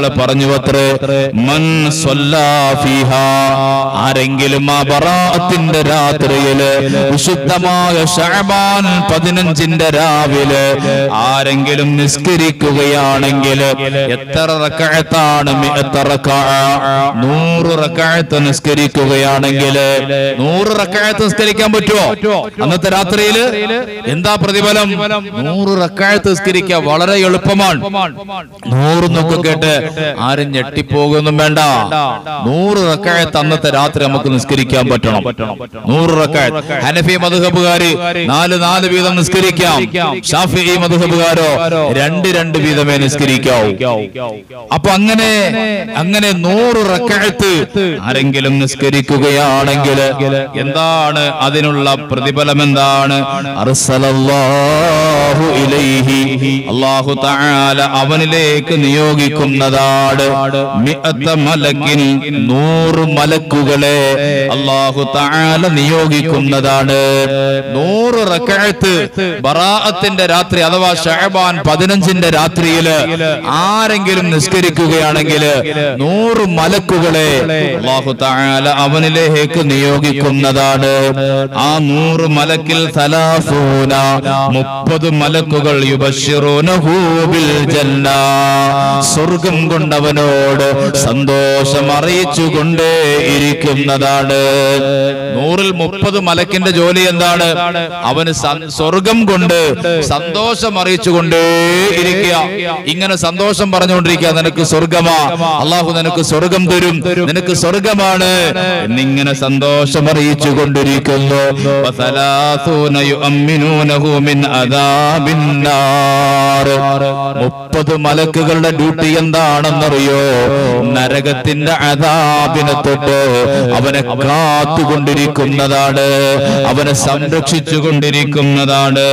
പറഞ്ഞു അത്രേ മൻ സ്വല്ലാ ഫീഹാ ആരെങ്കിലും ആ ബറാഅത്തിന്റെ രാത്രിയില് വിശുദ്ധമായ ഷഅബാൻ പതിനഞ്ചിന്റെ രാവിലെ ആരെങ്കിലും നിസ്കരിക്കുകയാണെങ്കിൽ എത്ര റക്കഅത്താണ് മിഅത്ത റക്കഅ നൂറ് റക്കഅത്ത് നിസ്കരിക്കുകയാണെങ്കിൽ നൂറ് റക്കഅത്ത് നിസ്കരിക്കാൻ പറ്റുമോ അന്നത്തെ രാത്രിയില് എന്താ പ്രതിഫലം നൂറ് റക്കഅത്ത് നിസ്കരിക്കുക വളരെ എളുപ്പമാണ് നൂറ് നോക്ക് കേട്ട് ആരും ഞെട്ടിപ്പോകൊന്നും വേണ്ട നൂറ് റക്കായത്ത് അന്നത്തെ രാത്രി നമുക്ക് നിസ്കരിക്കാൻ പറ്റണം നൂറ് റക്കായത്ത് ഹനഫി മധുഹബുകാര് നാല് നാല് വീതം നിസ്കരിക്കാം ഷാഫി മധുഹബുകാരോ രണ്ട് രണ്ട് വീതമേ നിസ്കരിക്കാവൂ അപ്പൊ അങ്ങനെ അങ്ങനെ നൂറ് റക്കായത്ത് ആരെങ്കിലും നിസ്കരിക്കുകയാണെങ്കിൽ എന്താണ് അതിനുള്ള പ്രതിഫലം എന്താണ് അർസലല്ലാഹു ഇലൈഹി അല്ലാഹു തആല അവനിലേക്ക് നിയോഗിക്കുന്നതാണ് മിഅത്ത മലക്കിൻ നൂറ് മലക്കുകളെ അല്ലാഹു തആല നിയോഗിക്കുന്നതാണ് നൂറ് റക്അത്ത് ബറാഅത്തിന്റെ രാത്രി അഥവാ ഷഅബാൻ പതിനഞ്ചിന്റെ രാത്രിയില് ആരെങ്കിലും നിസ്കരിക്കുകയാണെങ്കിൽ നൂറ് മലക്കുകളെ അല്ലാഹു തആല അവനിലേക്ക് നിയോഗിക്കുന്നതാണ് ആ നൂറ് മലക്കിൽ സലാസൂന മുപ്പത് മലക്കുകൾ യുബശ്ശിറൂനഹു ബിൽ ജന്ന സ്വർഗം കൊണ്ടവനോട് സന്തോഷം അറിയിച്ചുകൊണ്ടേ ഇരിക്കുന്നതാണ് നൂറിൽ മുപ്പത് മലക്കിന്റെ ജോലി എന്താണ് അവന് സ- സ്വർഗം കൊണ്ട് സന്തോഷം അറിയിച്ചുകൊണ്ടേ ഇരിക്കുക ഇങ്ങനെ സന്തോഷം പറഞ്ഞുകൊണ്ടിരിക്കുക നിനക്ക് സ്വർഗമാ അള്ളാഹു നിനക്ക് സ്വർഗം തരും നിനക്ക് സ്വർഗമാണ് എന്നിങ്ങനെ സന്തോഷം അറിയിച്ചു കൊണ്ടിരിക്കുന്നു വസലാസൂന യുഅമ്മിനൂനഹു മിൻ അദാബിൻ നാർ. മുപ്പത് മലക്കുകളുടെ ഡ്യൂട്ടി എന്താണെന്നറിയോ നരകത്തിന്റെ അതാപിനെ തൊട്ട് അവനെ കാത്തുകൊണ്ടിരിക്കുന്നതാണ് അവനെ സംരക്ഷിച്ചു കൊണ്ടിരിക്കുന്നതാണ്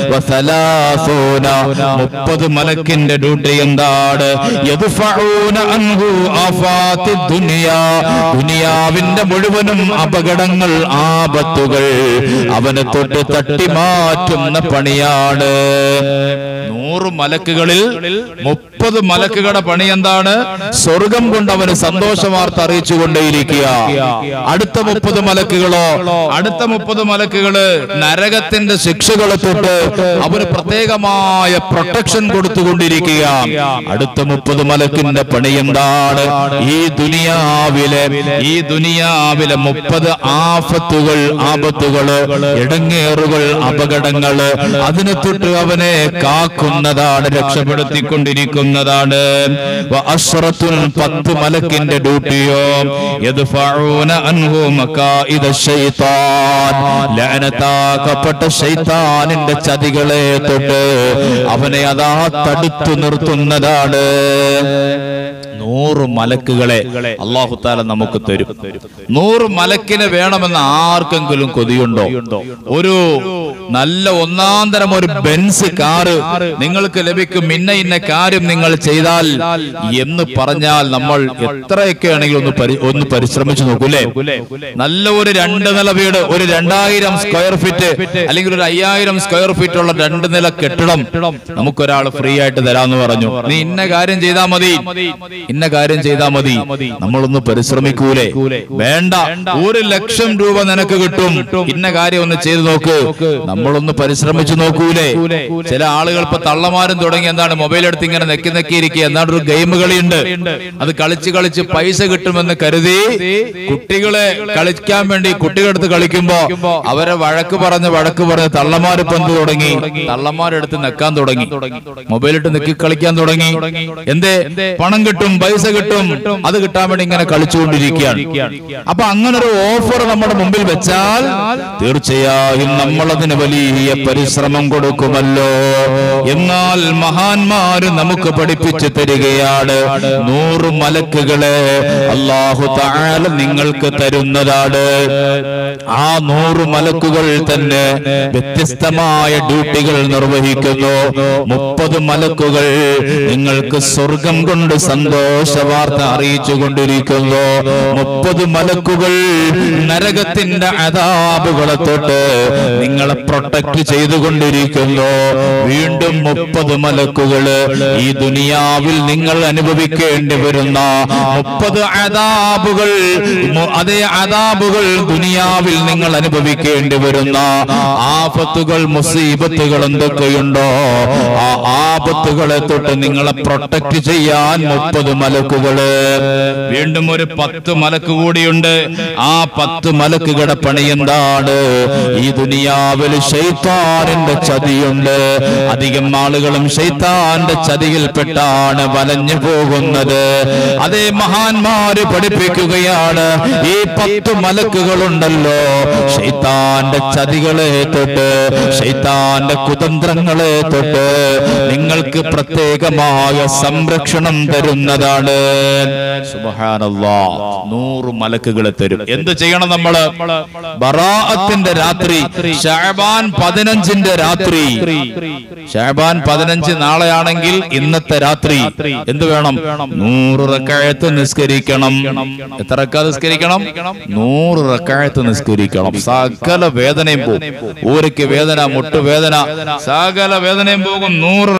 വസലാസൂന മുപ്പത് മലക്കിന്റെ ഡ്യൂട്ടി എന്താണ് യദ്ഫഊന അൻഹു ആഫാത്തി ദുനിയാ ദുനിയാവിന്റെ മുഴുവനും അപകടങ്ങൾ ആപത്തുകൾ അവനെ തൊട്ട് തട്ടി മാറ്റുന്ന പണിയാണ് നൂറ് മലക്കുകളിൽ മുപ്പത് മലക്കുകളുടെ പണി എന്താണ് സ്വർഗം കൊണ്ട് അവന് സന്തോഷവാർത്ത അറിയിച്ചു കൊണ്ടേയിരിക്കുക അടുത്ത മുപ്പത് മലക്കുകളോ അടുത്ത മുപ്പത് മലക്കുകള് നരകത്തിന്റെ ശിക്ഷകളെ തൊട്ട് അവന് പ്രത്യേകമായ പ്രൊട്ടക്ഷൻ കൊടുത്തുകൊണ്ടിരിക്കുക അടുത്ത മുപ്പത് മലക്കിന്റെ പണി എന്താണ് ഈ ദുനിയാവിലെ ഈ ദുനിയാവിലെ മുപ്പത് ആഫത്തുകൾ ആപത്തുകള് ഇടങ്ങേറുകൾ അപകടങ്ങള് അതിനെ തൊട്ട് അവനെ കാക്കുന്നതാണ് രക്ഷപ്പെടുത്തിക്കൊണ്ടിരിക്കുന്നതാണ് വ അശ്റത്തുൽ പത്ത് മലക്കിന്റെ ഡ്യൂട്ടിയോ യദ്ഫഊന അൻഹു മകായിദ ശൈത്താൻ ലഅനത്താക്കപ്പെട്ട ശൈത്താനിന്റെ ചതികളെ തൊട്ട് അവനെ അതാ തടുത്തു നിർത്തുന്നതാണ് നൂറ് മലക്കുകളെ അള്ളാഹു താല നമുക്ക് തരും നൂറ് മലക്കിനെ വേണമെന്ന് ആർക്കെങ്കിലും കൊതിയുണ്ടോ ഒരു നല്ല ഒന്നാം തരം ഒരു ബെൻസ് കാറ് നിങ്ങൾക്ക് ലഭിക്കും ഇന്ന ഇന്ന കാര്യം നിങ്ങൾ ചെയ്താൽ എന്ന് പറഞ്ഞാൽ നമ്മൾ എത്രയൊക്കെ ആണെങ്കിലും ഒന്ന് പരി- ഒന്ന് പരിശ്രമിച്ചു നോക്കൂലേ നല്ല ഒരു രണ്ട് നില വീട് ഒരു രണ്ടായിരം സ്ക്വയർ ഫീറ്റ് അല്ലെങ്കിൽ ഒരു അയ്യായിരം സ്ക്വയർ ഫീറ്റ് ഉള്ള രണ്ട് നില കെട്ടിടം നമുക്കൊരാൾ ഫ്രീ ആയിട്ട് തരാന്ന് പറഞ്ഞു നീ ഇന്ന കാര്യം ചെയ്താൽ മതി ഇന്ന കാര്യം ചെയ്താൽ മതി നമ്മളൊന്ന് പരിശ്രമിക്കൂലേ വേണ്ട ഒരു ലക്ഷം രൂപ നിനക്ക് കിട്ടും ഇന്ന കാര്യം ഒന്ന് ചെയ്തു നോക്ക് നമ്മളൊന്ന് പരിശ്രമിച്ചു നോക്കൂലേ ചില ആളുകൾ ഇപ്പൊ തള്ളമാരും തുടങ്ങി എന്താണ് മൊബൈൽ എടുത്ത് ഇങ്ങനെ നെക്കി നെക്കി ഇരിക്കുക എന്താണ് ഒരു ഗെയിം കളിയുണ്ട് അത് കളിച്ച് കളിച്ച് പൈസ കിട്ടുമെന്ന് കരുതി കുട്ടികളെ കളിക്കാൻ വേണ്ടി കുട്ടികളെടുത്ത് കളിക്കുമ്പോ അവരെ വഴക്ക് പറഞ്ഞ് വഴക്ക് പറഞ്ഞ് തള്ളമാരിപ്പം എന്ത് തുടങ്ങി തള്ളമാരെടുത്ത് നെക്കാൻ തുടങ്ങി മൊബൈലിട്ട് നെക്കി കളിക്കാൻ തുടങ്ങി എന്തേ പണം കിട്ടും പൈസ കിട്ടും അത് കിട്ടാൻ വേണ്ടി ഇങ്ങനെ കളിച്ചുകൊണ്ടിരിക്കുകയാണ് അപ്പൊ അങ്ങനെ ഒരു ഓഫർ നമ്മുടെ മുമ്പിൽ വെച്ചാൽ തീർച്ചയായും നമ്മൾ അതിന് വലിയ പരിശ്രമം കൊടുക്കുമല്ലോ എന്നാൽ മഹാന്മാര് നമുക്ക് പഠിപ്പിച്ചു തരികയാണ് നൂറ് മലക്കുകളെ അള്ളാഹു താല നിങ്ങൾക്ക് തരുന്നതാണ് ആ നൂറ് മലക്കുകൾ തന്നെ വ്യത്യസ്തമായ ഡ്യൂട്ടികൾ നിർവഹിക്കുന്നു മുപ്പത് മലക്കുകൾ നിങ്ങൾക്ക് സ്വർഗം കൊണ്ട് സന്തോഷം സന്തോഷ വാർത്ത അറിയിച്ചു കൊണ്ടിരിക്കുന്നു മുപ്പത് മലക്കുകൾ നരകത്തിന്റെ അതാപുകളെ തൊട്ട് നിങ്ങളെ പ്രൊട്ടക്ട് ചെയ്തുകൊണ്ടിരിക്കുന്നു വീണ്ടും മുപ്പത് മലക്കുകള് ഈ ദുനിയാവിൽ നിങ്ങൾ അനുഭവിക്കേണ്ടി വരുന്ന മുപ്പത് അതാബുകൾ മു- അതേ അതാബുകൾ ദുനിയാവിൽ നിങ്ങൾ അനുഭവിക്കേണ്ടി വരുന്ന ആപത്തുകൾ മുസീബത്തുകൾ എന്തൊക്കെയുണ്ടോ ആ ആപത്തുകളെ തൊട്ട് നിങ്ങളെ പ്രൊട്ടക്ട് ചെയ്യാൻ മുപ്പത് മലക്കുകള് വീണ്ടും ഒരു പത്ത് മലക്ക് കൂടിയുണ്ട് ആ പത്ത് മലക്കുകളുടെ പണി എന്താണ് ഈ ദുനിയാവിൽ ഷെയ്ത്താനിന്റെ ചതിയുണ്ട് അധികം ആളുകളും ഷെയ്ത്താന്റെ ചതിയിൽപ്പെട്ടാണ് വലഞ്ഞു പോകുന്നത് അതേ മഹാന്മാര് പഠിപ്പിക്കുകയാണ് ഈ പത്ത് മലക്കുകളുണ്ടല്ലോ ഷെയ്ത്താന്റെ ചതികളെ തൊട്ട് ഷെയ്ത്താന്റെ കുതന്ത്രങ്ങളെ തൊട്ട് നിങ്ങൾക്ക് പ്രത്യേകമായ സംരക്ഷണം തരുന്നതാണ് സുബ്ഹാനല്ലാ നൂറ് മലക്കുകളെ തരും എന്ത് ചെയ്യണം നമ്മള് ബറാഅത്തിന്റെ രാത്രി ഷാബാൻ പതിനഞ്ചിന്റെ രാത്രി ഷാബാൻ പതിനഞ്ച് നാളെയാണെങ്കിൽ ഇന്നത്തെ രാത്രി എന്ത് വേണം നൂറ് റക്കായത്ത് നിസ്കരിക്കണം എത്ര റക്കാ നിസ്കരിക്കണം നൂറ് റക്കായത്ത് നിസ്കരിക്കണം സകല വേദനയും പോകും ഊരയ്ക്ക് വേദന മുട്ടുവേദന സകല വേദനയും പോകും നൂറ്